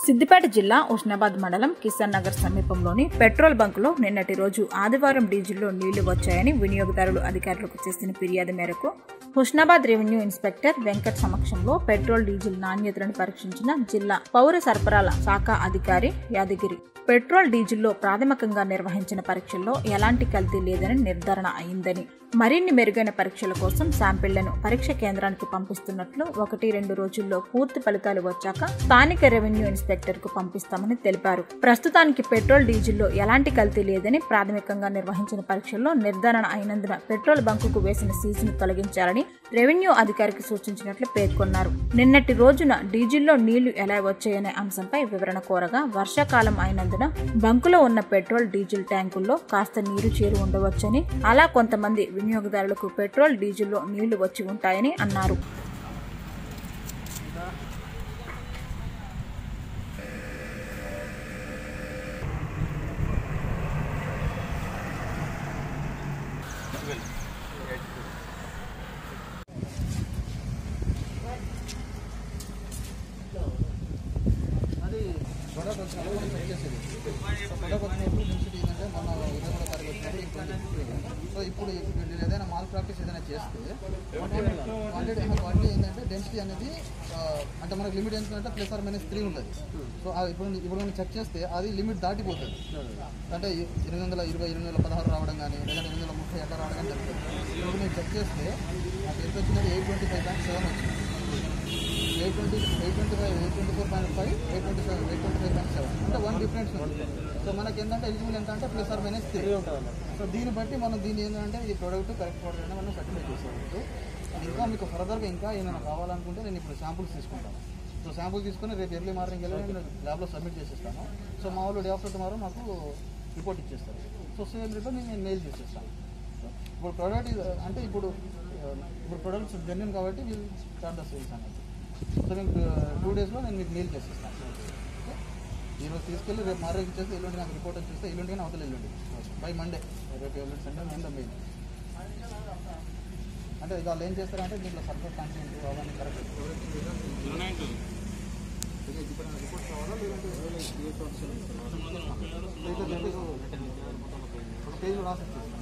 సిద్దిపేట జిల్లా ఉస్నాబాద్ మండలం కిసాన్ నగర్ సమీపంలోని పెట్రోల్ బంకులో నిన్నటి రోజు ఆదివారం డీజిల్లో నీళ్లు వచ్చాయని వినియోగదారులు అధికారులకు చేసిన ఫిర్యాదు మేరకు హుస్నాబాద్ రెవెన్యూ ఇన్స్పెక్టర్ వెంకట్ సమక్షంలో పెట్రోల్ డీజిల్ నాణ్యతలను పరీక్షించిన జిల్లా పౌర సరఫరాల శాఖ అధికారి యాదగిరి పెట్రోల్ డీజిల్లో ప్రాథమికంగా నిర్వహించిన పరీక్షల్లో ఎలాంటి కల్తీ లేదని నిర్ధారణ అయిందని మరిన్ని మెరుగైన పరీక్షల కోసం శాంపిళ్లను పరీక్ష కేంద్రానికి పంపిస్తున్నట్లు ఒకటి రెండు రోజుల్లో పూర్తి ఫలితాలు వచ్చాక స్థానిక రెవెన్యూ ఇన్స్పెక్టర్ కు పంపిస్తామని తెలిపారు ప్రస్తుతానికి పెట్రోల్ డీజిల్లో ఎలాంటి కల్తీ లేదని ప్రాథమికంగా నిర్వహించిన పరీక్షల్లో నిర్ధారణ అయినందున పెట్రోల్ బంకుకు వేసిన సీజును తొలగించాలని రెవెన్యూ అధికారికి సూచించినట్లు పేర్కొన్నారు నిన్నటి రోజున డీజిల్లో నీళ్లు ఎలా వచ్చాయనే అంశంపై వివరణ కోరగా వర్షాకాలం అయినందున బంకులో ఉన్న పెట్రోల్ డీజిల్ ట్యాంకుల్లో కాస్త నీరు చేరి ఉండవచ్చని అలా కొంతమంది వినియోగదారులకు పెట్రోల్ డీజిల్లో నీళ్లు వచ్చి ఉంటాయని అన్నారు అది గొడవకు వచ్చినప్పుడు మనం చెక్ చేసేది సో గొడవకు వచ్చినప్పుడు డెన్సిటీ ఏంటంటే మొన్న ఇరవై మూడో తారీఖు వచ్చినప్పుడు ఇప్పుడు సో ఇప్పుడు వీళ్ళు ఏదైనా మాల్ ప్రాక్టీస్ ఏదైనా చేస్తే క్వాంటిటీ క్వాంటిటీ ఏంటంటే డెన్సిటీ అనేది ఆ, అంటే మనకు లిమిట్ ఏంటంటే ప్లస్ ఆర్ మైనస్ త్రీ ఉంటుంది సో అది ఇప్పుడు ఇప్పుడు మనం చెక్ చేస్తే అది లిమిట్ దాటిపోతుంది అంటే ఎనిమిది వందల ఇరవై ఎనిమిది వందల పదహారు రావడం కానీ లేదా ఎనిమిది వందల ముప్పై ఎట్లా రావడం కానీ జరుగుతుంది ఇప్పుడు మీరు చెక్ చేస్తే నాకు ఎంత వచ్చినది eight twenty five point seven వచ్చింది eight twenty eight twenty five eight twenty four point five eight twenty five eight twenty five point seven అంటే వన్ డిఫరెన్స్ ఉంది సో మనకి ఏంటంటే ఎలిజిబుల్ ఎంత అంటే plus or minus three so దీన్ని బట్టి మనం దీన్ని ఏంటంటే ఈ ప్రోడక్ట్ కరెక్ట్ ప్రోడక్ట్ అని మనం సర్టిఫై చేసేవచ్చు ఇంకా మీకు ఫర్దర్గా ఇంకా ఏమైనా కావాలనుకుంటే నేను ఇప్పుడు శాంపుల్స్ తీసుకుంటాను సో శాంపుల్ తీసుకొని రేపు ఎర్లీ మార్నింగ్ వెళ్ళి నేను ల్యాబ్లో సబ్మిట్ చేసేస్తాను సో మా వాళ్ళు డే ఆఫ్టర్ టుమారో మాకు రిపోర్ట్ ఇచ్చేస్తారు సో సేమ్ రిపోర్ట్ నేను మెయిల్ చేసేస్తాను ఇప్పుడు ప్రోడక్ట్ అంటే ఇప్పుడు ఆ, ఇప్పుడు ప్రొడక్ట్స్ జెన్యున్ కాబట్టి వీళ్ళు స్టార్ట్ ద సేల్స్ అనేది సో నేను టూ డేస్లో నేను మీకు మెయిల్ చేసేస్తాను ఓకే? ఈరోజు తీసుకెళ్ళి రేపు మార్నింగ్ ఇచ్చేస్తే ఎల్లుండి నాకు రిపోర్ట్ వచ్చేస్తే ఎల్లుండి కానీ అవతల ఎల్లుండి బై మండే రేపు ఎల్లుండి సండే మండే మెయిల్ అంటే వాళ్ళు ఏం చేస్తారంటే దీంట్లో సర్ఫర్ కంటెంట్ అవన్నీ కరెక్ట్ రిపోర్ట్ కావాలా లేదంటే పేజ్లో రాసి